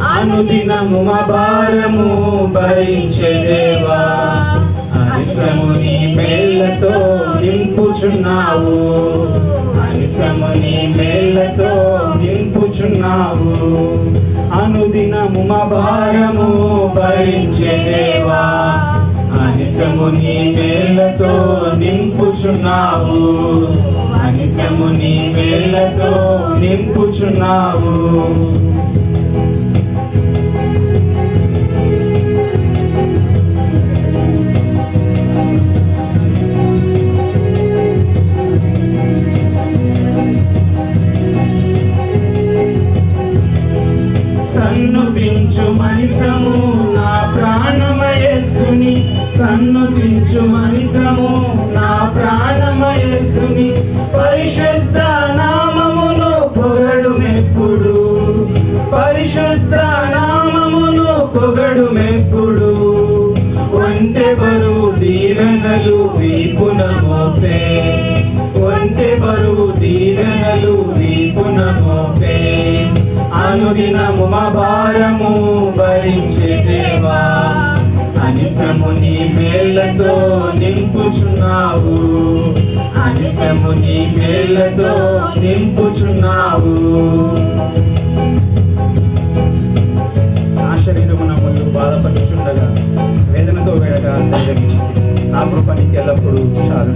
అనుదినము మా భారము భరించే దేవా అనిసము నీ మేళ్లతో నింపుచున్నావు అనిసము నీ మేళ్లతో నింపుచున్నావు అనుదినము మా భారము భరించే దేవా అనిసము నీ మేళ్లతో నింపుచున్నావు అనిసము నీ మేళ్లతో నింపుచున్నావు సన్నుతించు మనిసము నా ప్రాణమయస్సుని సన్నుతించు మనిసము నా ప్రాణమయస్సుని పరిశుద్ధ నామమును పొగడు మెప్పుడు పరిశుద్ధ నామమును పొగడు మెప్పుడు ఒంటె బరువు దీవెనలు వీపున మోపే ఒంటె బరువు దీవెనలు వీపున మోపే అనుదినము మా భారము భరించే దేవా అనిసము నీ మేళ్లతో నింపుచున్నావు అనిసము నీ మేళ్లతో నింపుచున్నావు నా శరీరమున ముందు బాధపడుచుండగా వేదనతో వేడగా ధైర్యమిచ్చింది నా కృపనికి ఎల్లప్పుడూ చాలు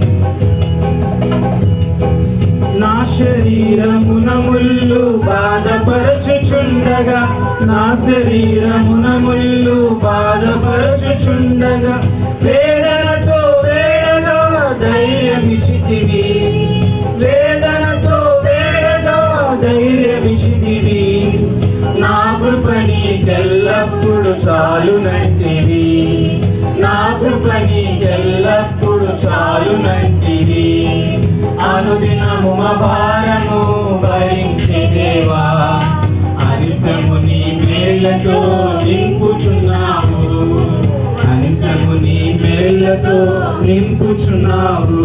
నా శరీరమున ముళ్ళు బాధపరచుచుండగా నా శరీరమున ముళ్ళు బాధపరచుచుండగా వేదనతో వేడగా ధైర్యమిషితివి వేదనతో వేడగా ధైర్యమిషితివి నా కృపని ఎల్లప్పుడు చాలునంటివి నా కృపని ఎల్లప్పుడు చాలునంటివి అనుదినము మా భారము భరించే దేవా అనిసము నీ మేళ్లతో నింపుచున్నావు అనిసము నీ మేళ్లతో నింపుచున్నావు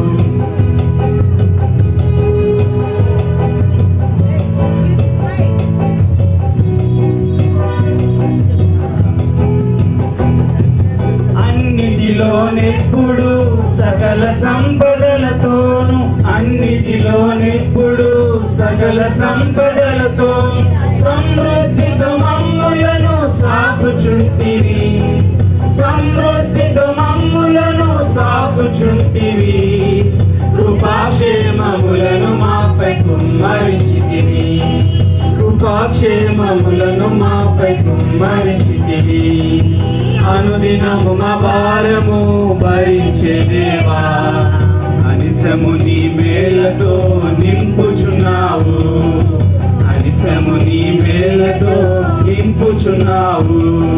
అన్నిటిలోనెప్పుడు సకల సంపదలతోను అన్నిటిలోనెప్పుడు సకల సంపదలతో సమృద్ధితో మమ్ములను సాకుచుంటివి సమృద్ధితో మమ్ములను సాకుచుంటివి కృపాక్షేమములను మాపై కుమ్మరించితివి కృపాక్షేమములను మాపై కుమ్మరించితివి అనుదినము మా భారము భరించే దేవా అనిసము నీ మేళ్లతో నింపుచున్నావు అనిసము నీ మేళ్లతో నింపుచున్నావు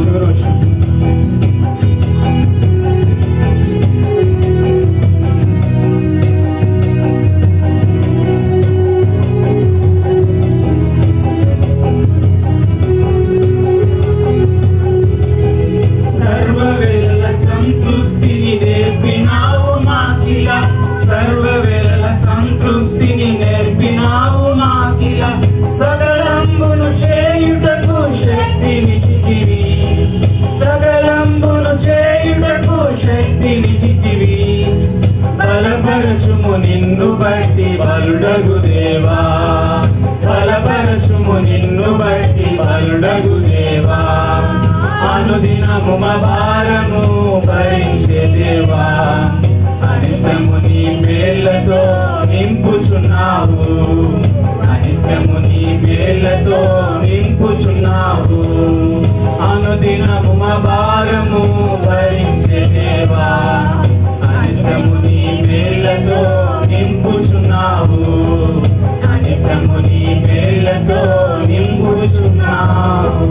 సర్వవేళ సంతృప్తిని నేర్పినావు మాకిల సర్వవేళ సంతృప్తిని నేర్పినావు మాకిల సకలంబును చేయుటకు శక్తినిచితివి సకలంబును చేయుటకు శక్తినిచితివి బలపరచుము నిన్ను బట్టి బలుడగు దేవా బలపరచుము నిన్ను బట్టి బలుడగు దేవా అనుదినము మా భారము భరించే దేవా అనిసము నీ మేళ్లతో నింపుచున్నావు అనిసము నీ మేళ్లతో నింపుచున్నావు అనుదినము మా భారము భరించే దేవా అనిసము నీ మేళ్లతో నింపుచున్నావు అనిసము నీ మేళ్లతో నింపుచున్నావు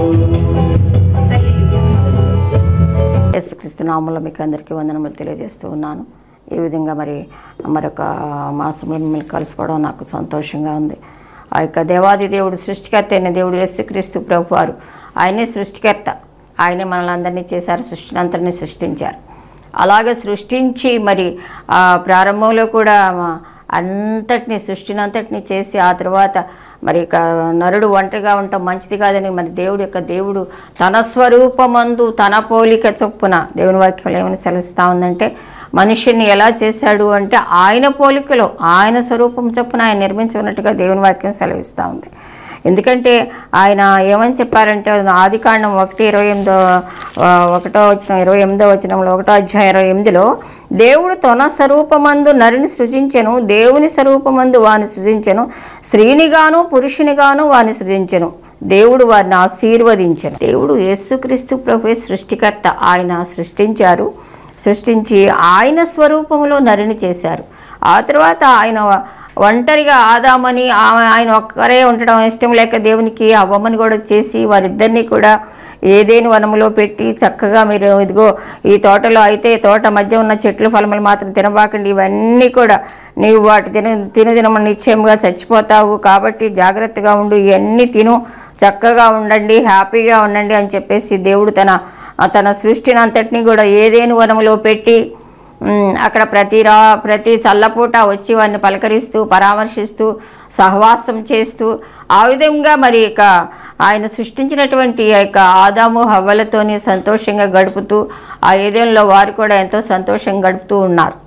యేసుక్రీస్తు నామంలో మీకు అందరికీ వందనములు తెలియజేస్తూ ఉన్నాను ఈ విధంగా మరి మరొక మాసంలో మిమ్మల్ని కలుసుకోవడం నాకు సంతోషంగా ఉంది ఆ యొక్క దేవాది దేవుడు సృష్టికర్త అయిన దేవుడు యేసుక్రీస్తు ప్రభు వారు ఆయనే సృష్టికర్త ఆయనే మనల్ని అందరినీ చేశారు సృష్టిని అంతరినీ సృష్టించారు అలాగే సృష్టించి మరి ఆ ప్రారంభంలో కూడా అంతటిని సృష్టిని అంతటిని చేసి ఆ తర్వాత మరి ఇక నరుడు ఒంటరిగా ఉండటం మంచిది కాదని మరి దేవుడు యొక్క దేవుడు తన స్వరూపమందు తన పోలిక చొప్పున దేవుని వాక్యం ఏమని సెలవిస్తూ ఉందంటే మనుషుని ఎలా చేశాడు అంటే ఆయన పోలికలో ఆయన స్వరూపం చొప్పున ఆయన నిర్మించుకున్నట్టుగా దేవుని వాక్యం సెలవిస్తూ ఉంది ఎందుకంటే ఆయన ఏమని చెప్పారంటే ఆది కాండం ఒకటి ఇరవై ఎనిమిదో ఆ, ఒకటో వచ్చిన ఇరవై ఎనిమిదో వచనంలో ఒకటో అధ్యాయం ఇరవై ఎనిమిదిలో దేవుడు తన స్వరూపమందు నరిని సృజించెను దేవుని స్వరూపమందు వాని సృజించెను స్త్రీనిగాను పురుషునిగాను వాని సృజించెను దేవుడు వారిని ఆశీర్వదించెను దేవుడు యేసుక్రీస్తు ప్రభువే సృష్టికర్త ఆయన సృష్టించారు సృష్టించి ఆయన స్వరూపంలో నరిని చేశారు ఆ తర్వాత ఆయన ఒంటరిగా ఆదామని ఆ- ఆయన ఒక్కరే ఉండడం ఇష్టం లేక దేవునికి అవ్వమని కూడా చేసి వారిద్దరినీ కూడా ఏదేని వనములో పెట్టి చక్కగా మీరు ఇదిగో ఈ తోటలో అయితే తోట మధ్య ఉన్న చెట్లు ఫలములు మాత్రం తినబాకండి ఇవన్నీ కూడా నీవు వాటి తిన తినుదినము నిశ్చయంగా చచ్చిపోతావు కాబట్టి జాగ్రత్తగా ఉండు ఇవన్నీ తిను చక్కగా ఉండండి హ్యాపీగా ఉండండి అని చెప్పేసి దేవుడు తన తన సృష్టిని అంతటినీ కూడా ఏదేని వనములో పెట్టి ఉమ్, అక్కడ ప్రతి రా ప్రతి చల్లపూట వచ్చి వారిని పలకరిస్తూ పరామర్శిస్తూ సహవాసం చేస్తూ ఆ విధంగా మరి ఇక ఆయన సృష్టించినటువంటి ఆ యొక్క ఆదాము హవ్వలతోని సంతోషంగా గడుపుతూ ఆ ఏదేంలో వారు కూడా ఎంతో సంతోషంగా గడుపుతూ ఉన్నారు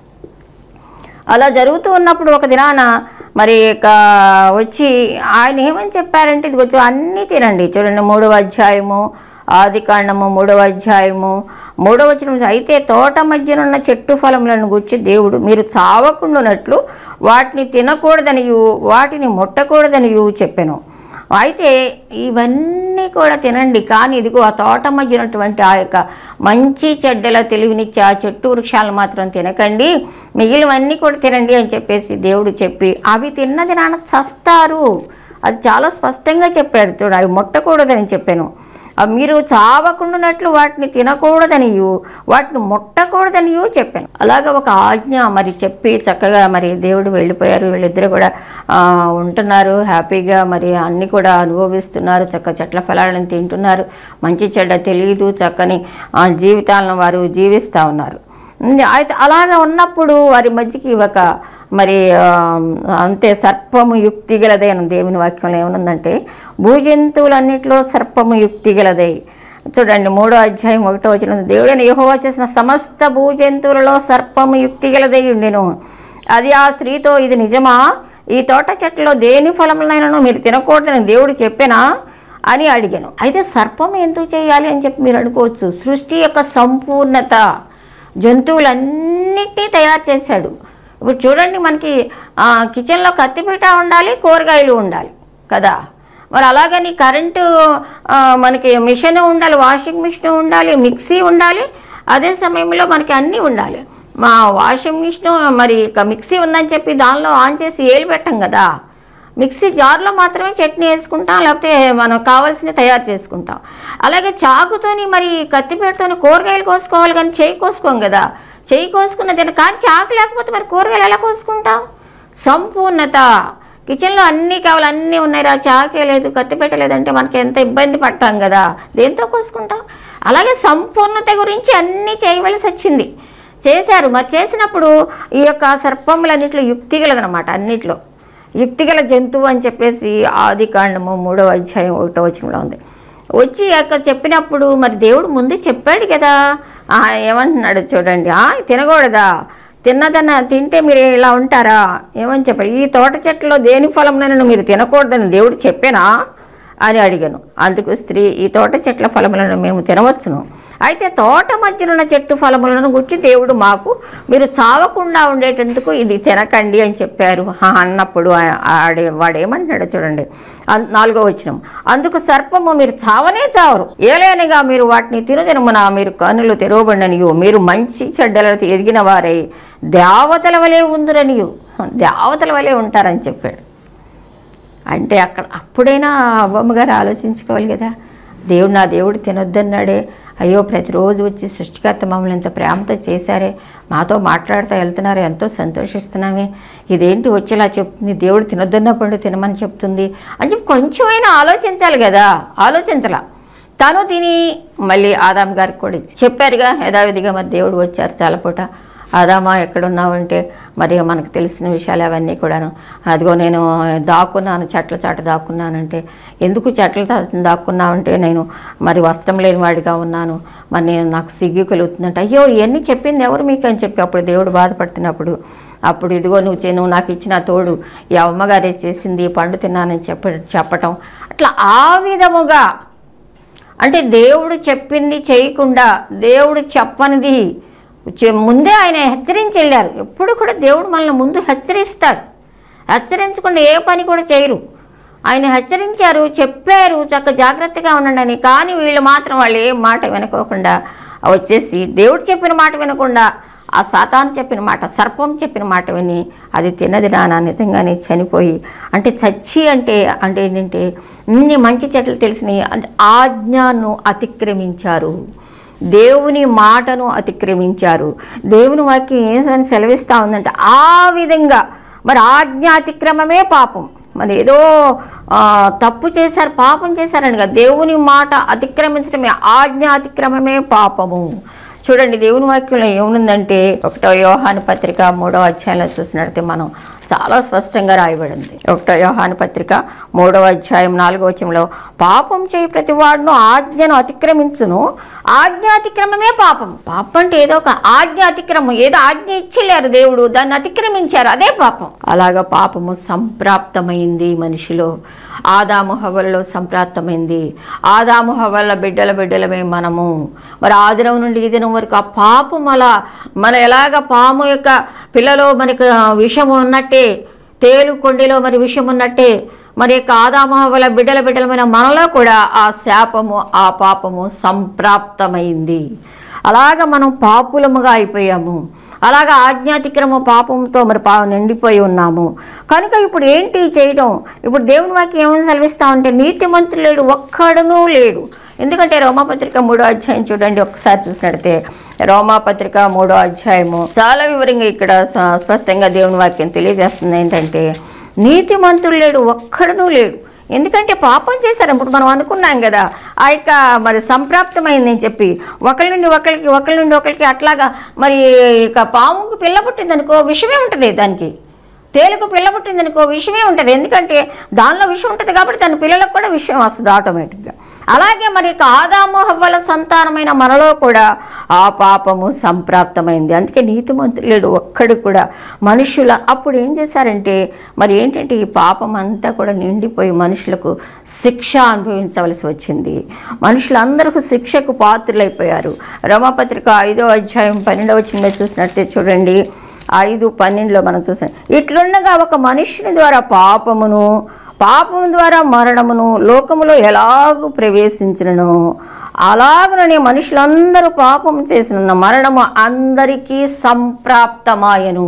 అలా జరుగుతూ ఉన్నప్పుడు ఒక దినాన మరి ఇక వచ్చి ఆయన ఏమని చెప్పారంటే ఇది కొంచెం అన్నీ తినండి చూడండి మూడవ అధ్యాయము ఆది కాండము మూడవ అధ్యాయము మూడవ వచనం అయితే తోట మధ్యనున్న చెట్టు ఫలములను గుచ్చి దేవుడు మీరు చావకుండానట్లు వాటిని తినకూడదనియు వాటిని ముట్టకూడదనియు చెప్పాను అయితే ఇవన్నీ కూడా తినండి కానీ ఇదిగో ఆ తోట మధ్య ఉన్నటువంటి ఆ యొక్క మంచి చెడ్డల తెలివినిచ్చే ఆ చెట్టు వృక్షాలు మాత్రం తినకండి మిగిలినవన్నీ కూడా తినండి అని చెప్పేసి దేవుడు చెప్పి అవి తిన్నది నాన్న చస్తారు అది చాలా స్పష్టంగా చెప్పాడు చూడు అవి ముట్టకూడదని చెప్పాను అవి మీరు చావకుండానట్లు వాటిని తినకూడదనియు వాటిని ముట్టకూడదనియు చెప్పాను అలాగ ఒక ఆజ్ఞ మరి చెప్పి చక్కగా మరి దేవుడు వెళ్ళిపోయారు వీళ్ళిద్దరు కూడా ఆ, ఉంటున్నారు హ్యాపీగా మరి అన్నీ కూడా అనుభవిస్తున్నారు చక్క చెట్ల ఫలాలను తింటున్నారు మంచి చెడ్డ తెలియదు చక్కని ఆ, జీవితాలను వారు జీవిస్తూ ఉన్నారు ఉమ్, అయితే అలాగా ఉన్నప్పుడు వారి మధ్యకి ఒక మరి ఆ, అంతే సర్పము యుక్తి గలదే అని దేవుని వాక్యంలో ఏమనుందంటే భూజంతువులన్నింటిలో సర్పము యుక్తి గలదే చూడండి మూడో అధ్యాయం ఒకటో వచ్చిన దేవుడైన యెహోవా చేసిన సమస్త భూజంతువులలో సర్పము యుక్తి గలదై ఉండెను అది ఆ స్త్రీతో ఇది నిజమా ఈ తోట చెట్టులో దేని ఫలములైనను మీరు తినకూడదని దేవుడు చెప్పినా అని అడిగాను అయితే సర్పం ఎందుకు చేయాలి అని చెప్పి మీరు అనుకోవచ్చు సృష్టి యొక్క సంపూర్ణత జంతువులన్నిటినీ తయారు చేశాడు ఇప్పుడు చూడండి మనకి ఆ, కిచెన్లో కత్తిపీట ఉండాలి కూరగాయలు ఉండాలి కదా మరి అలాగని కరెంటు ఆ, మనకి మిషన్ ఉండాలి వాషింగ్ మిషన్ ఉండాలి మిక్సీ ఉండాలి అదే సమయంలో మనకి అన్నీ ఉండాలి మా వాషింగ్ మిషన్ మరి ఇక మిక్సీ ఉందని చెప్పి దానిలో ఆన్ చేసి ఏలు పెట్టం కదా మిక్సీ జార్లో మాత్రమే చట్నీ వేసుకుంటాం లేకపోతే మనం కావాల్సినవి తయారు చేసుకుంటాం అలాగే చాకుతోని మరి కత్తిపేటతోని కూరగాయలు కోసుకోవాలి కానీ చేయి కోసుకోం కదా చేయి కోసుకున్న తిన కానీ చాకు లేకపోతే మరి కూరగాయలు ఎలా కోసుకుంటాం సంపూర్ణత కిచెన్లో అన్నీ కావాలి అన్నీ ఉన్నాయి రా చాకే లేదు కత్తిపేట లేదంటే మనకి ఎంత ఇబ్బంది పడతాం కదా దేంతో కోసుకుంటాం అలాగే సంపూర్ణత గురించి అన్నీ చేయవలసి వచ్చింది చేశారు మరి చేసినప్పుడు ఈ యొక్క సర్పములన్నింటిలో యుక్తి గలదనమాట అన్నిట్లో యుక్తిగల జంతువు అని చెప్పేసి ఆది కాండము మూడవ అధ్యాయం ఒకటో వచనంలో ఉంది వచ్చి అక్కడ చెప్పినప్పుడు మరి దేవుడు ముందే చెప్పాడు కదా ఆ, ఏమంటున్నాడు చూడండి ఆ, తినకూడదా తిన్నదన్న తింటే మీరు ఇలా ఉంటారా ఏమని చెప్పాడు ఈ తోట చెట్టులో దేని ఫలమునను మీరు తినకూడదని దేవుడు చెప్పానా అని అడిగాను అందుకు స్త్రీ ఈ తోట చెట్ల ఫలములను మేము తినవచ్చును అయితే తోట మధ్యనున్న చెట్టు ఫలములను గుర్చి దేవుడు మాకు మీరు చావకుండా ఉండేటందుకు ఇది తినకండి అని చెప్పారు హా అన్నప్పుడు ఆ- ఆడే వాడు ఏమంటున్నాడు చూడండి అన్- నాలుగో వచ్చినం అందుకు సర్పము మీరు చావనే చావరు ఏలేనగా మీరు వాటిని తినుదినమున మీరు కనులు తెరవబడిననియు మీరు మంచి చెడ్డలతో ఎదిగిన వారై దేవతల వలె ఉందిరనియు దేవతల వలె ఉంటారని చెప్పాడు అంటే అక్కడ అప్పుడైనా అవ్వమ్మ గారు ఆలోచించుకోవాలి కదా దేవుడు నా దేవుడు తినొద్దన్నాడే అయ్యో ప్రతిరోజు వచ్చి సృష్టికర్త మమ్మల్ని ఎంత ప్రేమతో చేశారే మాతో మాట్లాడుతూ వెళ్తున్నారు ఎంతో సంతోషిస్తున్నామే ఇదేంటి వచ్చేలా చెప్తుంది దేవుడు తినొద్దన్నప్పుడు తినమని చెప్తుంది అని చెప్పి కొంచెమైనా ఆలోచించాలి కదా ఆలోచించలా తను తిని మళ్ళీ ఆదాం గారికి కూడా ఇచ్చి చెప్పారుగా యథావిధిగా మరి దేవుడు వచ్చారు చాలపూట ఆదామా ఎక్కడున్నావంటే మరి మనకు తెలిసిన విషయాలు అవన్నీ కూడాను అదిగో నేను దాక్కున్నాను చెట్ల చాట దాక్కున్నానంటే ఎందుకు చెట్ల చాట దాక్కున్నావంటే నేను మరి వస్త్రం లేని వాడిగా ఉన్నాను మరి నేను నాకు సిగ్గు కలుగుతుందంటే అయ్యో ఇవన్నీ చెప్పింది ఎవరు మీకు అని చెప్పి అప్పుడు దేవుడు బాధపడుతున్నప్పుడు అప్పుడు ఇదిగో నువ్వు చే- నువ్వు నాకు ఇచ్చిన తోడు ఈ అమ్మగారే చేసింది ఈ పండు తిన్నానని చెప్ప చెప్పటం అట్లా ఆ విధముగా అంటే దేవుడు చెప్పింది చేయకుండా దేవుడు చెప్పనిది చె- ముందే ఆయన హెచ్చరించి వెళ్ళారు ఎప్పుడు కూడా దేవుడు మనల్ని ముందు హెచ్చరిస్తాడు హెచ్చరించకుండా ఏ పని కూడా చేయరు ఆయన హెచ్చరించారు చెప్పారు చక్క జాగ్రత్తగా ఉండండి అని కానీ వీళ్ళు మాత్రం వాళ్ళు ఏ మాట వినుకోకుండా వచ్చేసి దేవుడు చెప్పిన మాట వినకుండా ఆ సాతాను చెప్పిన మాట సర్పం చెప్పిన మాట విని అది తిన్నది నాన్న నిజంగానే చనిపోయి అంటే చచ్చి అంటే అంటే ఏంటంటే ఇన్ని మంచి చెట్లు తెలిసినాయి అంటే ఆజ్ఞను అతిక్రమించారు దేవుని మాటను అతిక్రమించారు దేవుని వాక్యం ఏం సెలవిస్తూ ఉందంటే ఆ విధంగా మరి ఆజ్ఞ అతిక్రమమే పాపం మరి ఏదో ఆ, తప్పు చేశారు పాపం చేశారని కదా దేవుని మాట అతిక్రమించడమే ఆజ్ఞ అతిక్రమమే పాపము చూడండి దేవుని వాక్యంలో ఏముందంటే ఒకటో యోహాను పత్రిక మూడో అధ్యాయంలో చూసినట్లయితే మనం చాలా స్పష్టంగా రాయబడింది ఒకటో యోహాను పత్రిక మూడవ అధ్యాయం నాలుగో వచనంలో పాపం చేయి ప్రతి వాడును ఆజ్ఞను అతిక్రమించును ఆజ్ఞ అతిక్రమమే పాపం పాపం అంటే ఏదో ఒక ఆజ్ఞ అతిక్రమం ఏదో ఆజ్ఞ ఇచ్చలేరు దేవుడు దాన్ని అతిక్రమించారు అదే పాపం అలాగా పాపము సంప్రాప్తమైంది మనిషిలో ఆదాము హవల్లో సంప్రాప్తమైంది ఆదాము హవల్ల బిడ్డల బిడ్డలమే మనము మరి ఆ దినం నుండి ఈ దినం వరకు ఆ పాపం అలా మన ఎలాగ పాము యొక్క పిల్లలో మనకు విషం ఉన్నట్టే తేలు కొండిలో మరి విషం ఉన్నట్టే మరి యొక్క ఆదామహవల బిడ్డల బిడ్డలమైన మనలో కూడా ఆ శాపము ఆ పాపము సంప్రాప్తమైంది అలాగ మనం పాపులముగా అయిపోయాము అలాగ ఆజ్ఞాతిక్రమ పాపంతో మరి పా నిండిపోయి ఉన్నాము కనుక ఇప్పుడు ఏంటి చేయడం ఇప్పుడు దేవుని వాక్యం ఏమని సెలవిస్తా ఉంటే నీతిమంతులు లేడు ఒక్కడునూ లేడు ఎందుకంటే రోమాపత్రిక మూడో అధ్యాయం చూడండి ఒక్కసారి చూసినట్టే రోమాపత్రిక మూడో అధ్యాయము చాలా వివరంగా ఇక్కడ స- స్పష్టంగా దేవుని వాక్యం తెలియజేస్తుంది ఏంటంటే నీతిమంతుడు లేడు ఒక్కడునూ లేడు ఎందుకంటే పాపం చేశారు ఇప్పుడు మనం అనుకున్నాం కదా ఆ యొక్క మరి సంప్రాప్తమైందని చెప్పి ఒకరి నుండి ఒకరికి ఒకరి నుండి ఒకరికి అట్లాగా మరి ఇక పాముకు పిల్ల పుట్టిందనుకో విషమే ఉంటుంది దానికి తేలుకు పిల్ల పుట్టిందనుకో విషమే ఉంటుంది ఎందుకంటే దానిలో విషం ఉంటుంది కాబట్టి దాని పిల్లలకు కూడా విషయం వస్తుంది ఆటోమేటిక్గా అలాగే మరి ఇక ఆదాము హవ్వల సంతానమైన మనలో కూడా ఆ పాపము సంప్రాప్తమైంది అందుకే నీతిమంతుడు లేడు ఒక్కడు కూడా మనుషుల అప్పుడు ఏం చేశారంటే మరి ఏంటంటే ఈ పాపం అంతా కూడా నిండిపోయి మనుషులకు శిక్ష అనుభవించవలసి వచ్చింది మనుషులందరికీ శిక్షకు పాత్రులైపోయారు రమాపత్రిక ఐదో అధ్యాయం పన్నెండవ చిన్న చూసినట్టే చూడండి ఐదు పన్నెండులో మనం చూసాం ఇట్లుండగా ఒక మనుష్యుని ద్వారా పాపమును పాపము ద్వారా మరణమును లోకములో ఎలాగూ ప్రవేశించినను అలాగనే మనుషులందరూ పాపం చేసిన మరణము అందరికీ సంప్రాప్తమాయను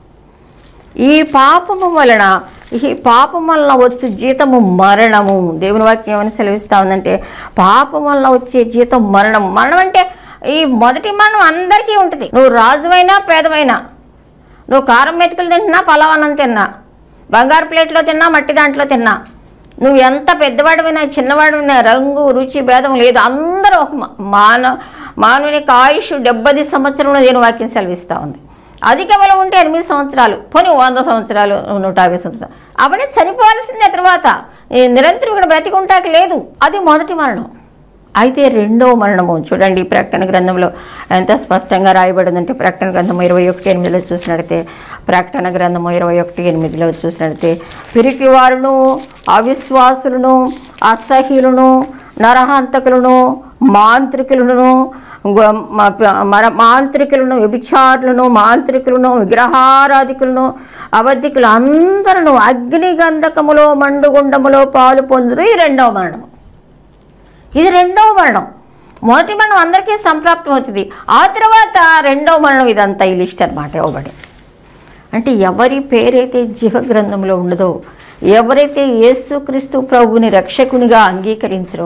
ఈ పాపము వలన ఈ పాపం వలన వచ్చు జీతము మరణము దేవుని వాక్యం ఏమని సెలవిస్తా ఉందంటే పాపం వలన వచ్చే జీతం మరణం మరణం అంటే ఈ మొదటి మరణం అందరికీ ఉంటుంది నువ్వు రాజువైనా పేదవైనా నువ్వు కారం మెతుకులు తింటున్నా పలావన్నం తిన్నా బంగారు ప్లేట్లో తిన్నా మట్టి దాంట్లో తిన్నా నువ్వు ఎంత పెద్దవాడివైనా చిన్నవాడివైనా రంగు రుచి భేదం లేదు అందరూ ఒక మా- మాన మానవునికి ఆయుష్ డెబ్బది సంవత్సరంలో నేను వాక్యం సెలవిస్తూ ఉంది అధిక బలం ఉంటే ఎనిమిది సంవత్సరాలు పోనీ వంద సంవత్సరాలు నూట యాభై సంవత్సరాలు అవన్నీ చనిపోవాల్సిందే తర్వాత ఈ నిరంతరం ఇక్కడ బ్రతికుంటాక లేదు అది మొదటి మరణం అయితే రెండో మరణము చూడండి ఈ ప్రకటన గ్రంథంలో ఎంత స్పష్టంగా రాయబడిందంటే ప్రకటన గ్రంథం ఇరవై ఒకటి ఎనిమిదిలో చూసినట్లయితే ప్రకటన గ్రంథము ఇరవై ఒకటి ఎనిమిదిలో చూసినట్లయితే పిరికివారును అవిశ్వాసులను అసహ్యులను నరహంతకులను మాంత్రికులను గ- మ- ప- మర మాంత్రికులను వ్యభిచారులను మాంత్రికులను విగ్రహారాధికులను అబద్ధికులు అందరూ అగ్నిగంధకములో మండుగుండములో పాలు పొందురు ఈ రెండవ మరణం ఇది రెండవ మరణం మొదటి మరణం అందరికీ సంప్రాప్తం అవుతుంది ఆ తర్వాత రెండవ మరణం ఇదంతా ఈ లిస్ట్ అనమాట ఇవ్వబడి అంటే ఎవరి పేరైతే జీవగ్రంథంలో ఉండదో ఎవరైతే యేసుక్రీస్తు ప్రభువుని రక్షకునిగా అంగీకరించరో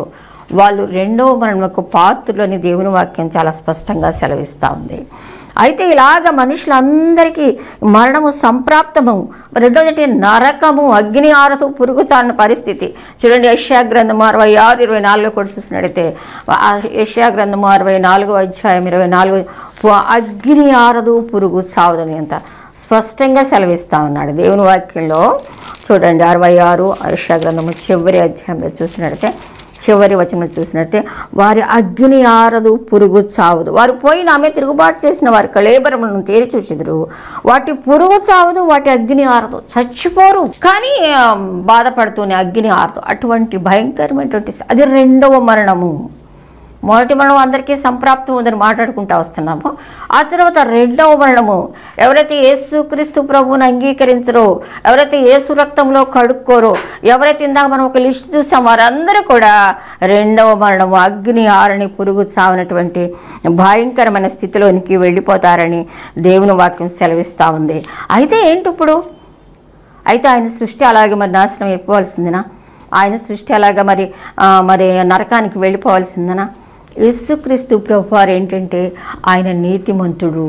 వాళ్ళు రెండవ మరణకు పాత్రలోని దేవుని వాక్యం చాలా స్పష్టంగా సెలవిస్తూ ఉంది అయితే ఇలాగ మనుషులందరికీ మరణము సంప్రాప్తము రెండోది అంటే నరకము అగ్ని ఆరదు పురుగు చాలిన పరిస్థితి చూడండి యష్యా గ్రంథము అరవై ఆరు ఇరవై నాలుగులో కూడా చూసినట్టయితే ఆ యష్యా గ్రంథము అరవై నాలుగో అధ్యాయం ఇరవై నాలుగు పు- అగ్ని ఆరదు పురుగు చావదని అంత స్పష్టంగా సెలవిస్తా ఉన్నాడు దేవుని వాక్యంలో చూడండి అరవై ఆరు యష్యా గ్రంథము చివరి అధ్యాయంలో చూసినట్టయితే చివరి వచనం చూసినట్టే వారి అగ్ని ఆరదు పురుగు చావదు వారు పోయిన ఆమె తిరుగుబాటు చేసిన వారి కళేబరములను తేరి చూచెదరు వాటి పురుగు చావదు వాటి అగ్ని ఆరదు చచ్చిపోరు కానీ ఆ, బాధపడుతూనే అగ్ని ఆరదు అటువంటి భయంకరమైనటువంటి అది రెండవ మరణము మొదటి మరణం అందరికీ సంప్రాప్తం ఉందని మాట్లాడుకుంటూ వస్తున్నాము ఆ తర్వాత రెండవ మరణము ఎవరైతే యేసుక్రీస్తు ప్రభువుని అంగీకరించరో ఎవరైతే యేసు రక్తంలో కడుక్కోరో ఎవరైతే ఇందాక మనం ఒక లిస్ట్ చూసాం వారందరూ కూడా రెండవ మరణము అగ్ని ఆరని పురుగు చావనటువంటి భయంకరమైన స్థితిలోనికి వెళ్ళిపోతారని దేవుని వాక్యం సెలవిస్తూ ఉంది అయితే ఏంటి ఇప్పుడు అయితే ఆయన సృష్టి అలాగే మరి నాశనం అయిపోవాల్సిందినా ఆయన సృష్టి అలాగా మరి ఆ, మరి నరకానికి వెళ్ళిపోవాల్సిందనా యేసుక్రీస్తు ప్రభు వారు ఏంటంటే ఆయన నీతిమంతుడు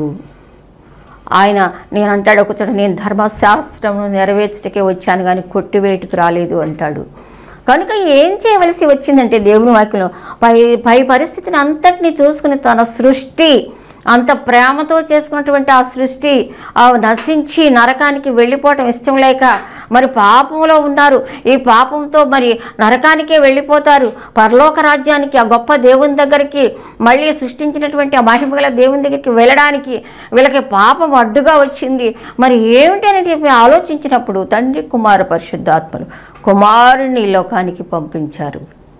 ఆయన నేను అంటాడు ఒక చోట నేను ధర్మశాస్త్రం నెరవేర్చటకే వచ్చాను కానీ కొట్టివేటుకు రాలేదు అంటాడు కనుక ఏం చేయవలసి వచ్చిందంటే దేవుని వాక్యంలో పై పై పరిస్థితిని అంతటిని చూసుకుని తన సృష్టి అంత ప్రేమతో చేసుకున్నటువంటి ఆ సృష్టి ఆ నశించి నరకానికి వెళ్ళిపోవటం ఇష్టం లేక మరి పాపంలో ఉన్నారు ఈ పాపంతో మరి నరకానికే వెళ్ళిపోతారు పరలోక రాజ్యానికి ఆ గొప్ప దేవుని దగ్గరికి మళ్ళీ సృష్టించినటువంటి ఆ మహిమగల దేవుని దగ్గరికి వెళ్ళడానికి వీళ్ళకి పాపం అడ్డుగా వచ్చింది మరి ఏమిటి అని చెప్పి ఆలోచించినప్పుడు తండ్రి కుమార పరిశుద్ధాత్మలు కుమారుని ఈ లోకానికి పంపించారు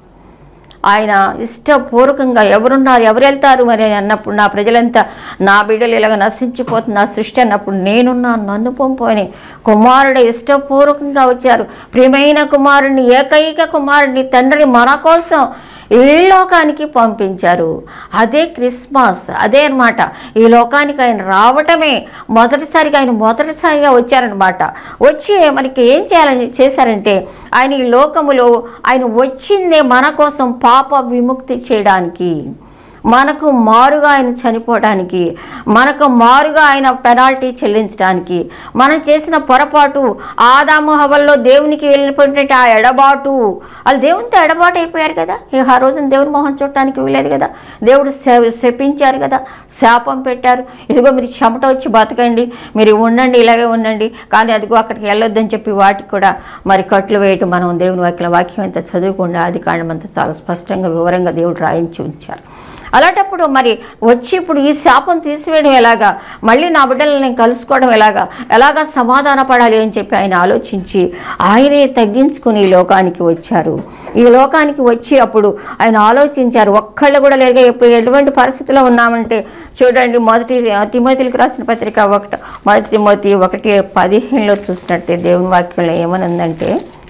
ఆయన ఇష్టపూర్వకంగా ఎవరున్నారు ఎవరు వెళ్తారు మరి అన్నప్పుడు నా ప్రజలంతా నా బిడ్డలు ఇలాగ నశించిపోతుంది నా సృష్టి అన్నప్పుడు నేనున్నాను నన్ను పంపు అని కుమారుడు ఇష్టపూర్వకంగా వచ్చారు ప్రియమైన కుమారుడిని ఏకైక కుమారుడిని తండ్రి మన కోసం ఈ లోకానికి పంపించారు అదే క్రిస్మస్ అదే అన్నమాట ఈ లోకానికి ఆయన రావటమే మొదటిసారిగా ఆయన మొదటిసారిగా వచ్చారనమాట వచ్చి మనకి ఏం చేయాలని చేశారంటే ఆయన ఈ లోకములో ఆయన వచ్చిందే మన కోసం పాప విముక్తి చేయడానికి మనకు మారుగా ఆయన చనిపోవడానికి మనకు మారుగా ఆయన పెనాల్టీ చెల్లించడానికి మనం చేసిన పొరపాటు ఆదాము హవల్లో దేవునికి వెళ్ళినటువంటి ఆ ఎడబాటు వాళ్ళు దేవునితో ఎడబాటు అయిపోయారు కదా ఇక ఆ రోజున దేవుని మొహం చూడటానికి వీలేదు కదా దేవుడు శ- శపించారు కదా శాపం పెట్టారు ఇదిగో మీరు చెమట వచ్చి బతకండి మీరు ఉండండి ఇలాగే ఉండండి కానీ అదిగో అక్కడికి వెళ్ళొద్దని చెప్పి వాటికి కూడా మరి కట్లు వేయటం మనం దేవుని వాక్యం వాక్యం అంతా చదువుకుండా అది కాండం అంతా చాలా స్పష్టంగా వివరంగా దేవుడు రాయించి ఉంచారు అలాంటప్పుడు మరి వచ్చి ఇప్పుడు ఈ శాపం తీసివేయడం ఎలాగా మళ్ళీ నా బిడ్డలను నేను కలుసుకోవడం ఎలాగా ఎలాగా సమాధాన పడాలి అని చెప్పి ఆయన ఆలోచించి ఆయనే తగ్గించుకుని ఈ లోకానికి వచ్చారు ఈ లోకానికి వచ్చి అప్పుడు ఆయన ఆలోచించారు ఒక్కళ్ళు కూడా లేక ఎప్పుడు ఎటువంటి పరిస్థితిలో ఉన్నామంటే చూడండి మొదటి తిమోతిలకు రాసిన పత్రిక ఒకటి మొదటి తిమోతి ఒకటి పదిహేనులో చూసినట్టే దేవుని వాక్యంలో ఏమనుందంటే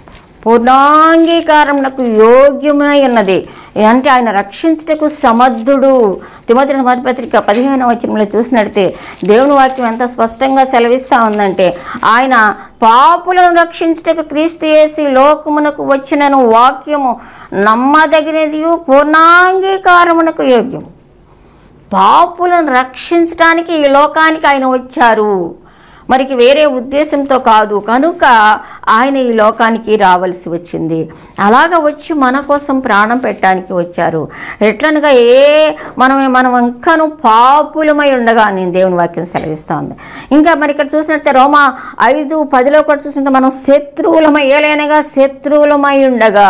పూర్ణాంగీకారమునకు యోగ్యమై ఉన్నది అంటే ఆయన రక్షించుటకు సమర్థుడు తిమోతి సమర్పత్రిక పదిహేను వచనంలో చూసినట్టే దేవుని వాక్యం ఎంత స్పష్టంగా సెలవిస్తూ ఉందంటే ఆయన పాపులను రక్షించుటకు క్రీస్తు యేసు ఈ లోకమునకు వచ్చినను వాక్యము నమ్మదగినది పూర్ణాంగీకారమునకు యోగ్యం పాపులను రక్షించడానికి ఈ లోకానికి ఆయన వచ్చారు మరికి వేరే ఉద్దేశంతో కాదు కనుక ఆయన ఈ లోకానికి రావాల్సి వచ్చింది అలాగ వచ్చి మన కోసం ప్రాణం పెట్టడానికి వచ్చారు ఎట్లనగా ఏ మనం మనం ఇంకను పాపులమై ఉండగా నేను దేవుని వాక్యం సెలవిస్తా ఉంది ఇంకా మరి ఇక్కడ చూసినట్టే రోమా ఐదు పదిలో కూడా చూసినట్టే మనం శత్రువులమై ఏలైనగా శత్రువులమై ఉండగా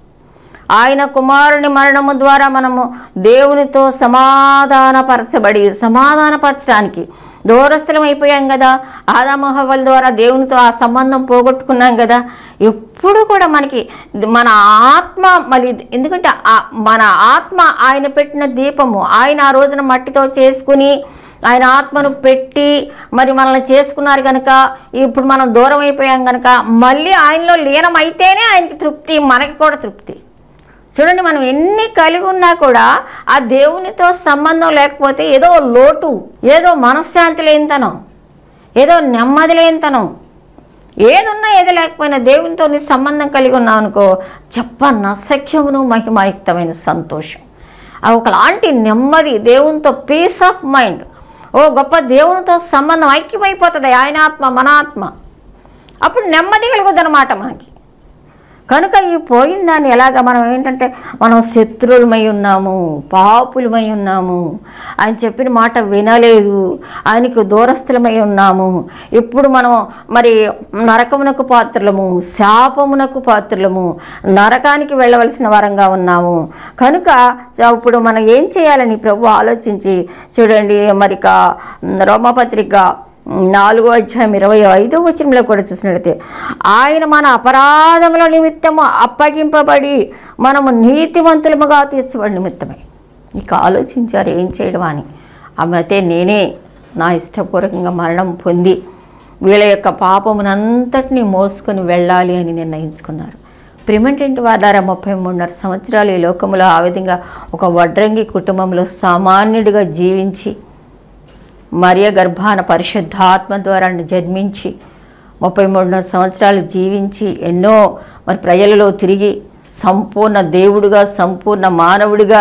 ఆయన కుమారుని మరణము ద్వారా మనము దేవునితో సమాధానపరచబడి సమాధానపరచడానికి దూరస్థలం అయిపోయాం కదా ఆదామహవల ద్వారా దేవునితో ఆ సంబంధం పోగొట్టుకున్నాం కదా ఎప్పుడు కూడా మనకి మన ఆత్మ మళ్ళీ ఎందుకంటే ఆ- మన ఆత్మ ఆయన పెట్టిన దీపము ఆయన ఆ రోజున మట్టితో చేసుకుని ఆయన ఆత్మను పెట్టి మరి మనల్ని చేసుకున్నారు కనుక ఇప్పుడు మనం దూరం అయిపోయాం కనుక మళ్ళీ ఆయనలో లీనం అయితేనే ఆయనకి తృప్తి మనకి కూడా తృప్తి చూడండి మనం ఎన్ని కలిగి ఉన్నా కూడా ఆ దేవునితో సంబంధం లేకపోతే ఏదో లోటు ఏదో మనశ్శాంతి లేనితనం ఏదో నెమ్మది లేనితనం ఏదున్నా ఏది లేకపోయినా దేవునితో నీ సంబంధం కలిగి ఉన్నావు అనుకో చెప్ప నసఖ్యమును మహిమాయుక్తమైన సంతోషం అది ఒకలాంటి నెమ్మది దేవునితో పీస్ ఆఫ్ మైండ్ ఓ గొప్ప దేవునితో సంబంధం ఐక్యమైపోతుంది ఆయన ఆత్మ మన ఆత్మ అప్పుడు నెమ్మది కలుగుద్దనమాట మనకి కనుక ఈ పోయిన దాన్ని ఎలాగ మనం ఏంటంటే మనం శత్రువులమై ఉన్నాము పాపులమై ఉన్నాము ఆయన చెప్పిన మాట వినలేదు ఆయనకు దూరస్థులమై ఉన్నాము ఇప్పుడు మనం మరి నరకమునకు పాత్రలము శాపమునకు పాత్రలము నరకానికి వెళ్ళవలసిన వరంగా ఉన్నాము కనుక చ- ఇప్పుడు మనం ఏం చేయాలని ప్రభు ఆలోచించి చూడండి మరి కా రోమపత్రిక నాలుగో అధ్యాయం ఇరవై ఐదో వచనంలో కూడా చూసినట్లయితే ఆయన మన అపరాధముల నిమిత్తము అప్పగింపబడి మనము నీతివంతులముగా తీర్చబడి నిమిత్తమై ఇక ఆలోచించారు ఏం చేయడం అని ఆమె అయితే నేనే నా ఇష్టపూర్వకంగా మరణం పొంది వీళ్ళ యొక్క పాపమునంతటిని మోసుకొని వెళ్ళాలి అని నిర్ణయించుకున్నారు ప్రిమెంటెంట్ వాదారా ముప్పై మూడున్నర సంవత్సరాలు ఈ లోకంలో ఆ విధంగా ఒక వడ్రంగి కుటుంబంలో సామాన్యుడిగా జీవించి మరియ గర్భాన పరిశుద్ధాత్మ ద్వారా జన్మించి ముప్పై మూడున్నర సంవత్సరాలు జీవించి ఎన్నో మరి ప్రజలలో తిరిగి సంపూర్ణ దేవుడిగా సంపూర్ణ మానవుడిగా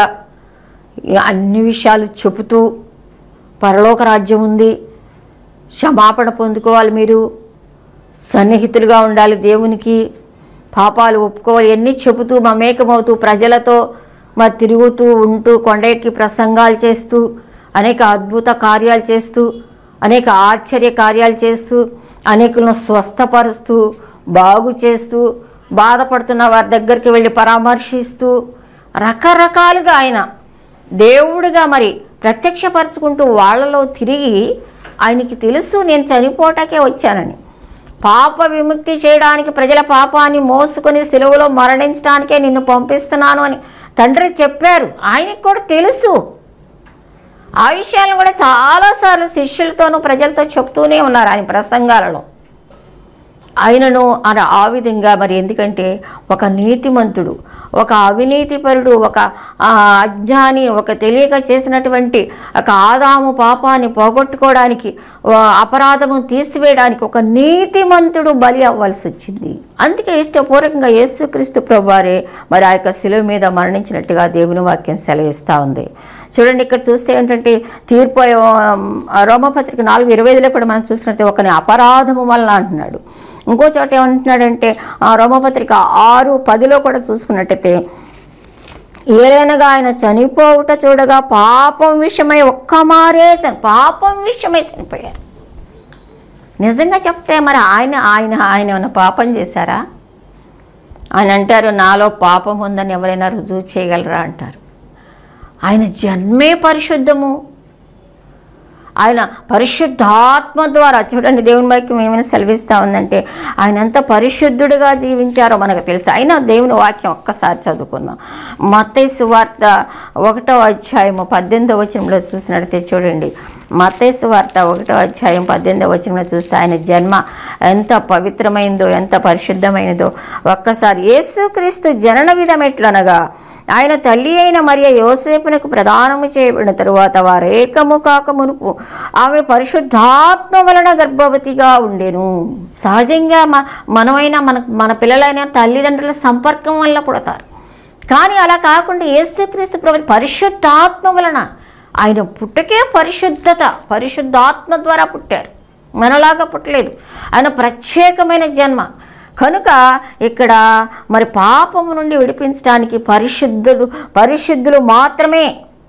ఈ అన్ని విషయాలు చెబుతూ పరలోక రాజ్యం ఉంది క్షమాపణ పొందుకోవాలి మీరు సన్నిహితులుగా ఉండాలి దేవునికి పాపాలు ఒప్పుకోవాలి ఎన్ని చెబుతూ మమేకమవుతూ ప్రజలతో మరి తిరుగుతూ ఉంటూ కొండ ఎక్కి ప్రసంగాలు చేస్తూ అనేక అద్భుత కార్యాలు చేస్తూ అనేక ఆశ్చర్య కార్యాలు చేస్తూ అనేకులను స్వస్థపరుస్తూ బాగు చేస్తూ బాధపడుతున్న వారి దగ్గరికి వెళ్ళి పరామర్శిస్తూ రకరకాలుగా ఆయన దేవుడిగా మరి ప్రత్యక్షపరచుకుంటూ వాళ్ళలో తిరిగి ఆయనకి తెలుసు నేను చనిపోటాకే వచ్చానని పాప విముక్తి చేయడానికి ప్రజల పాపాన్ని మోసుకొని సెలవులో మరణించడానికే నిన్ను పంపిస్తున్నాను అని తండ్రి చెప్పారు ఆయనకు కూడా తెలుసు ఆ విషయాలను కూడా చాలాసార్లు శిష్యులతోనూ ప్రజలతో చెప్తూనే ఉన్నారు ఆయన ప్రసంగాలలో ఆయనను అని ఆ విధంగా మరి ఎందుకంటే ఒక నీతిమంతుడు ఒక అవినీతిపరుడు ఒక ఆ, అజ్ఞాని ఒక తెలియక చేసినటువంటి ఒక ఆదాము పాపాన్ని పోగొట్టుకోవడానికి ఆ, అపరాధము తీసివేయడానికి ఒక నీతిమంతుడు బలి అవ్వాల్సి వచ్చింది అందుకే ఇష్టపూర్వకంగా యేసుక్రీస్తు ప్రభువారే మరి ఆ యొక్క శిలువ మీద మరణించినట్టుగా దేవుని వాక్యం సెలవిస్తూ ఉంది చూడండి ఇక్కడ చూస్తే ఏంటంటే తీర్పు ఆ, రోమపత్రిక నాలుగు ఇరవై ఐదులో కూడా మనం చూసినట్టే ఒకని అపరాధము వలన అంటున్నాడు ఇంకో చోట ఏమంటున్నాడంటే ఆ రోమపత్రిక ఆరు పదిలో కూడా చూసుకున్నట్టయితే ఏలైనగా ఆయన చనిపోవుట చూడగా పాపం విషయమై ఒక్క మారే చని పాపం విషయమై చనిపోయారు నిజంగా చెప్తే మరి ఆయన ఆయన ఆయన ఏమైనా పాపం చేశారా ఆయన అంటారు నాలో పాపం ఉందని ఎవరైనా రుజువు చేయగలరా అంటారు ఆయన జన్మే పరిశుద్ధము ఆయన పరిశుద్ధాత్మ ద్వారా చూడండి దేవుని వాక్యం ఏమైనా సెలవిస్తూ ఉందంటే ఆయన ఎంత పరిశుద్ధుడిగా జీవించారో మనకు తెలుసు అయినా దేవుని వాక్యం ఒక్కసారి చదువుకుందాం మత్తయి సువార్త ఒకటో అధ్యాయము పద్దెనిమిదో వచనంలో చూసినట్లయితే చూడండి మత్తయి సువార్త ఒకటో అధ్యాయం పద్దెనిమిదో వచనంలో చూస్తే ఆయన జన్మ ఎంత పవిత్రమైందో ఎంత పరిశుద్ధమైనదో ఒక్కసారి యేసుక్రీస్తు జనన విధం ఎట్లనగా ఆయన తల్లి అయిన మరియ యోసేపునకు ప్రదానము చేయబడిన తరువాత వారు ఏకము కాక మునుపు ఆమె పరిశుద్ధాత్మ వలన గర్భవతిగా ఉండెను సహజంగా మ మనమైనా మన మన పిల్లలైన తల్లిదండ్రుల సంపర్కం వల్ల పుడతారు కానీ అలా కాకుండా యేసుక్రీస్తు ప్రభు పరిశుద్ధాత్మ వలన ఆయన పుట్టకే పరిశుద్ధత పరిశుద్ధాత్మ ద్వారా పుట్టారు మనలాగా పుట్టలేదు ఆయన ప్రత్యేకమైన జన్మ కనుక ఇక్కడ మరి పాపము నుండి విడిపించడానికి పరిశుద్ధుడు పరిశుద్ధులు మాత్రమే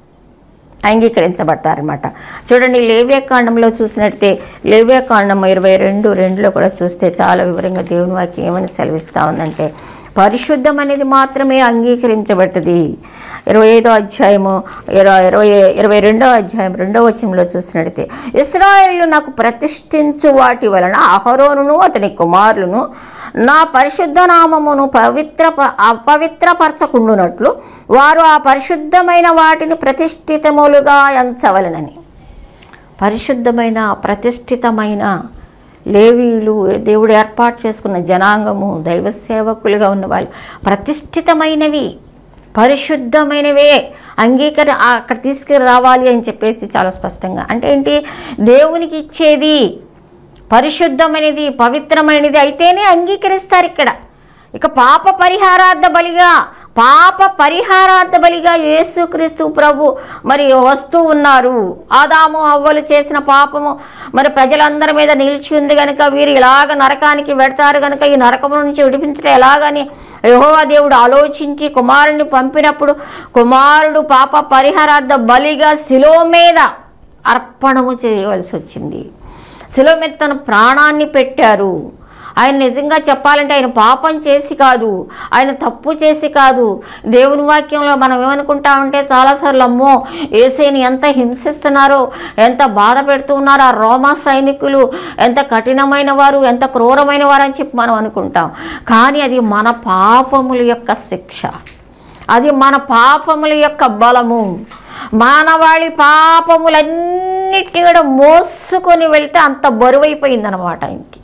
అంగీకరించబడతారనమాట చూడండి లేవ్యకాండంలో చూసినట్టే లేవ్యకాండం ఇరవై రెండు రెండులో కూడా చూస్తే చాలా వివరంగా దేవుని వాక్యం ఏమని సెలవిస్తూ ఉందంటే పరిశుద్ధం అనేది మాత్రమే అంగీకరించబడుతుంది ఇరవై ఐదో అధ్యాయము ఇరవై ఇరవై ఇరవై రెండో అధ్యాయం రెండో వచనంలో చూసినట్లయితే ఇస్రాయేలు నాకు ప్రతిష్ఠించు వాటి వలన అహరోనును అతని కుమారులను నా పరిశుద్ధ నామమును పవిత్ర అపవిత్రపరచకుండునట్లు వారు ఆ పరిశుద్ధమైన వాటిని ప్రతిష్ఠితములుగా ఎంచవలనని పరిశుద్ధమైన ప్రతిష్ఠితమైన లేవీలు దేవుడు ఏర్పాటు చేసుకున్న జనాంగము దైవ సేవకులుగా ఉన్న వాళ్ళు ప్రతిష్ఠితమైనవి పరిశుద్ధమైనవే అంగీకరి అక్కడ తీసుకురావాలి అని చెప్పేసి చాలా స్పష్టంగా అంటే ఏంటి దేవునికి ఇచ్చేది పరిశుద్ధమైనది పవిత్రమైనది అయితేనే అంగీకరిస్తారు ఇక్కడ ఇక పాప పరిహారార్థ బలిగా పాప పరిహారార్థ బలిగా యేసుక్రీస్తు ప్రభు మరి వస్తూ ఉన్నారు ఆదాము అవ్వలు చేసిన పాపము మరి ప్రజలందరి మీద నిలిచి ఉంది కనుక వీరు ఇలాగ నరకానికి వెడతారు కనుక ఈ నరకము నుంచి విడిపించడం ఎలాగని యెహోవా దేవుడు ఆలోచించి కుమారుని పంపినప్పుడు కుమారుడు పాప పరిహారార్థ బలిగా శిలో మీద అర్పణము చేయవలసి వచ్చింది శిలో మీద తన ప్రాణాన్ని పెట్టారు ఆయన నిజంగా చెప్పాలంటే ఆయన పాపం చేసి కాదు ఆయన తప్పు చేసి కాదు దేవుని వాక్యంలో మనం ఏమనుకుంటామంటే చాలాసార్లు అమ్మో ఏసైని ఎంత హింసిస్తున్నారో ఎంత బాధ పెడుతున్నారో ఆ రోమా సైనికులు ఎంత కఠినమైన వారు ఎంత క్రూరమైన వారు అని చెప్పి మనం అనుకుంటాం కానీ అది మన పాపముల యొక్క శిక్ష అది మన పాపముల యొక్క బలము మానవాళి పాపములన్నిటిని కూడా మోసుకొని వెళ్తే అంత బరువైపోయిందనమాట ఆయనకి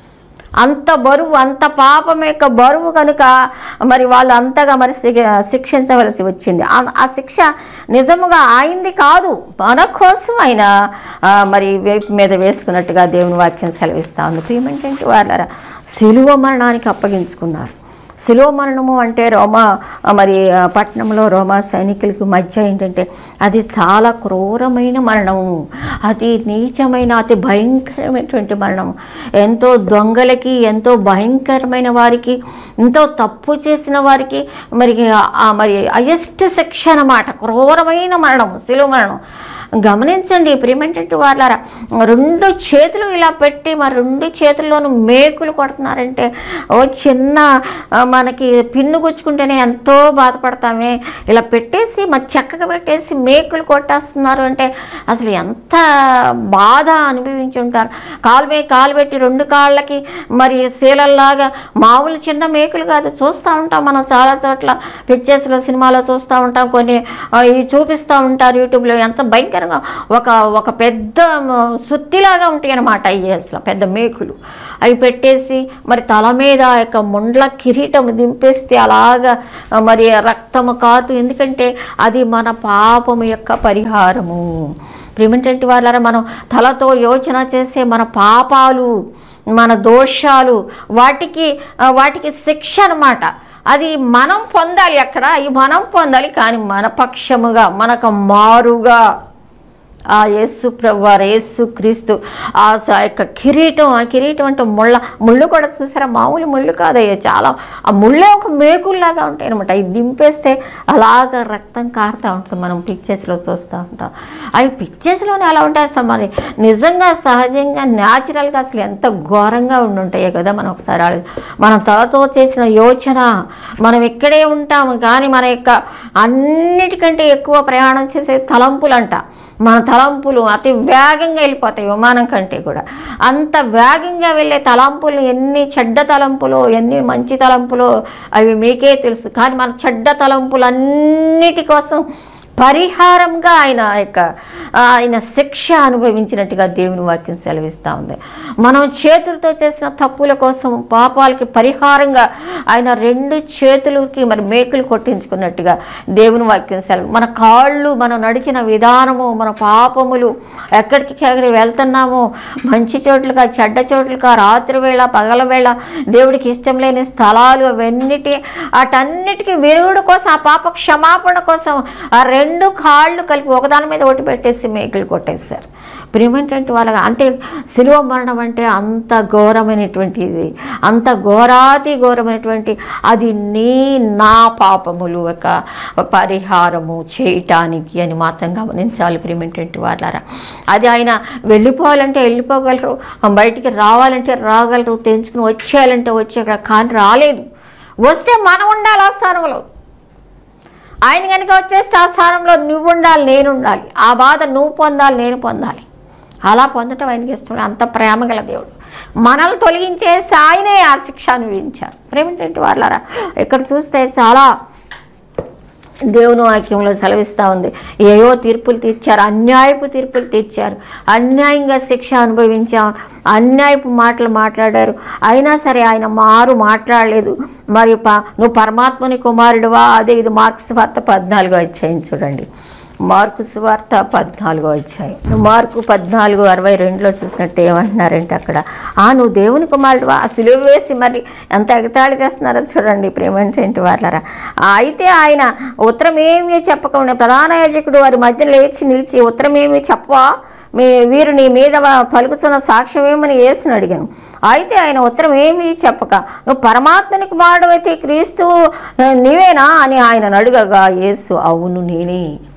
అంత బరువు అంత పాపం యొక్క బరువు కనుక మరి వాళ్ళు అంతగా మరి శి- శిక్షించవలసి వచ్చింది ఆ- ఆ శిక్ష నిజముగా ఆయింది కాదు మన కోసం ఆయన ఆ, మరి వేపు మీద వేసుకున్నట్టుగా దేవుని వాక్యం సెలవిస్తా ఉంది ప్రియమేంటంటే వాళ్ళ సిలువ మరణానికి అప్పగించుకున్నారు శిలో మరణము అంటే రోమా ఆ, మరి ఆ, పట్టణంలో రోమా సైనికులకి మధ్య ఏంటంటే అది చాలా క్రూరమైన మరణము అతి నీచమైన అతి భయంకరమైనటువంటి మరణం ఎంతో దొంగలకి ఎంతో భయంకరమైన వారికి ఎంతో తప్పు చేసిన వారికి మరి ఆ మరి హయెస్ట్ శిక్ష అన్నమాట క్రూరమైన మరణం శిలువ మరణం గమనించండి ప్రియమేంటంటే వాళ్ళారా రెండు చేతులు ఇలా పెట్టి మరి రెండు చేతుల్లోనూ మేకులు కొడుతున్నారంటే ఓ చిన్న ఆ, మనకి పిన్ను గుచ్చుకుంటేనే ఎంతో బాధపడతామే ఇలా పెట్టేసి మరి చక్కగా పెట్టేసి మేకులు కొట్టేస్తున్నారు అంటే అసలు ఎంత బాధ అనుభవించి ఉంటారు కాలు మీద కాలు పెట్టి రెండు కాళ్ళకి మరి శీలల్లాగా మామూలు చిన్న మేకులు కాదు చూస్తూ ఉంటాం మనం చాలా చోట్ల పిక్చర్స్లో సినిమాలో చూస్తూ ఉంటాం కొన్ని ఆ, ఇవి చూపిస్తూ ఉంటారు యూట్యూబ్లో ఎంత భయంకరంగా ఒక ఒక పెద్ద మ, సుత్తిలాగా ఉంటాయి అన్నమాట అవి అసలు పెద్ద మేకులు అవి పెట్టేసి మరి తల మీద ఆ యొక్క ముండ్ల కిరీటం దింపేస్తే అలాగా ఆ, మరి రక్తము కాదు ఎందుకంటే అది మన పాపము యొక్క పరిహారము ప్రిమిటెంట్ వాళ్ళ మనం తలతో యోచన చేసే మన పాపాలు మన దోషాలు వాటికి ఆ, వాటికి శిక్ష అన్నమాట అది మనం పొందాలి అక్కడ అవి మనం పొందాలి కానీ మన పక్షముగా మనకు మారుగా ఆ యేసు ప్రభువారు యేసు క్రీస్తు ఆ స- యొక్క కిరీటం ఆ కిరీటం అంటే ముళ్ళ ముళ్ళు కూడా చూసారా మామూలు ముళ్ళు కాదయ్యా చాలా ఆ ముళ్ళే ఒక మేకుల్లాగా ఉంటాయి అనమాట అవి దింపేస్తే అలాగ రక్తం కారుతూ ఉంటుంది మనం పిక్చర్స్లో చూస్తూ ఉంటాం అవి పిక్చర్స్లోనే అలా ఉంటాయి అసలు మరి నిజంగా సహజంగా న్యాచురల్గా అసలు ఎంత ఘోరంగా ఉండి ఉంటాయో కదా మనం ఒకసారి ఆలో- మనం తలతో చేసిన యోచన మనం ఇక్కడే ఉంటాము కానీ మన యొక్క అన్నిటికంటే ఎక్కువ ప్రయాణం చేసే తలంపులంట మన తలంపులు అతి వేగంగా వెళ్ళిపోతాయి విమానం కంటే కూడా అంత వేగంగా వెళ్ళే తలంపులు ఎన్ని చెడ్డ తలంపులు ఎన్ని మంచి తలంపులు అవి మీకే తెలుసు కానీ మన చెడ్డ తలంపులు అన్నిటి కోసం పరిహారంగా ఆయన యొక్క ఆయన శిక్ష అనుభవించినట్టుగా దేవుని వాక్యం సెలవిస్తూ ఉంది మనం చేతులతో చేసిన తప్పుల కోసం పాపాలకి పరిహారంగా ఆయన రెండు చేతులకి మరి మేకులు కొట్టించుకున్నట్టుగా దేవుని వాక్యం సెలవు మన కాళ్ళు మనం నడిచిన విధానము మన పాపములు ఎక్కడికి ఎక్కడికి వెళ్తున్నాము మంచి చోట్లుగా చెడ్డ చోట్లుగా రాత్రి వేళ పగల వేళ దేవుడికి ఇష్టం లేని స్థలాలు అవన్నిటి వాటన్నిటికీ విరుగుడు కోసం ఆ పాప క్షమాపణ కోసం ఆ రెండు కాళ్ళు కలిపి ఒకదాని మీద ఒకటి పెట్టేసి మేకులు కొట్టేశారు ప్రియమైనటువంటి వాళ్ళగా అంటే శిలువ మరణం అంటే అంత ఘోరమైనటువంటిది అంత ఘోరాతి ఘోరమైనటువంటి అది నీ నా పాపములు ఒక పరిహారము చేయటానికి అని మాత్రం గమనించాలి ప్రియమైనటువంటి వాళ్ళారా అది ఆయన వెళ్ళిపోవాలంటే వెళ్ళిపోగలరు బయటికి రావాలంటే రాగలరు తెంచుకుని వచ్చేయాలంటే వచ్చే కానీ రాలేదు వస్తే మనం ఉండాలి ఆ స్థానంలో ఆయన కనుక వచ్చేస్తే ఆ స్థానంలో నువ్వు ఉండాలి నేను ఉండాలి ఆ బాధ నువ్వు పొందాలి నేను పొందాలి అలా పొందటం ఆయనకి ఇష్టం అంత ప్రేమ గల దేవుడు మనల్ని తొలగించేసి ఆయనే ఆ శిక్ష అనుభవించారు ప్రేమేంటంటే వాళ్ళారా ఇక్కడ చూస్తే చాలా దేవుని వాక్యంలో సెలవిస్తూ ఉంది ఏవో తీర్పులు తీర్చారు అన్యాయపు తీర్పులు తీర్చారు అన్యాయంగా శిక్ష అనుభవించాం అన్యాయపు మాటలు మాట్లాడారు అయినా సరే ఆయన మారు మాట్లాడలేదు మరి ప నువ్వు పరమాత్మని కుమారుడువా అదే ఇది మార్క్స్ వార్త పద్నాలుగో అధ్యాయం చూడండి మార్కు సువార్త పద్నాలుగో అధ్యాయం మార్కు పద్నాలుగు అరవై రెండులో చూసినట్టు ఏమంటున్నారంటే అక్కడ ఆ నువ్వు దేవుని కుమారుడువా ఆ సిలువ వేసి మరి ఎంత ఎగతాళి చేస్తున్నారో చూడండి ప్రేమేంటి వాళ్ళరా అయితే ఆయన ఉత్తరం ఏమీ చెప్పకుండా ప్రధాన యాజకుడు వారి మధ్య లేచి నిలిచి ఉత్తరం ఏమీ చెప్పవా మీ వీరు నీ మీద వా- పలుకుతున్న సాక్ష్యం ఏమని యేసుని అడిగాను అయితే ఆయన ఉత్తరం ఏమీ చెప్పక నువ్వు పరమాత్మని కుమారుడు అయితే క్రీస్తు ఆ, నీవేనా అని ఆయన అడుగగా యేసు అవును నేనే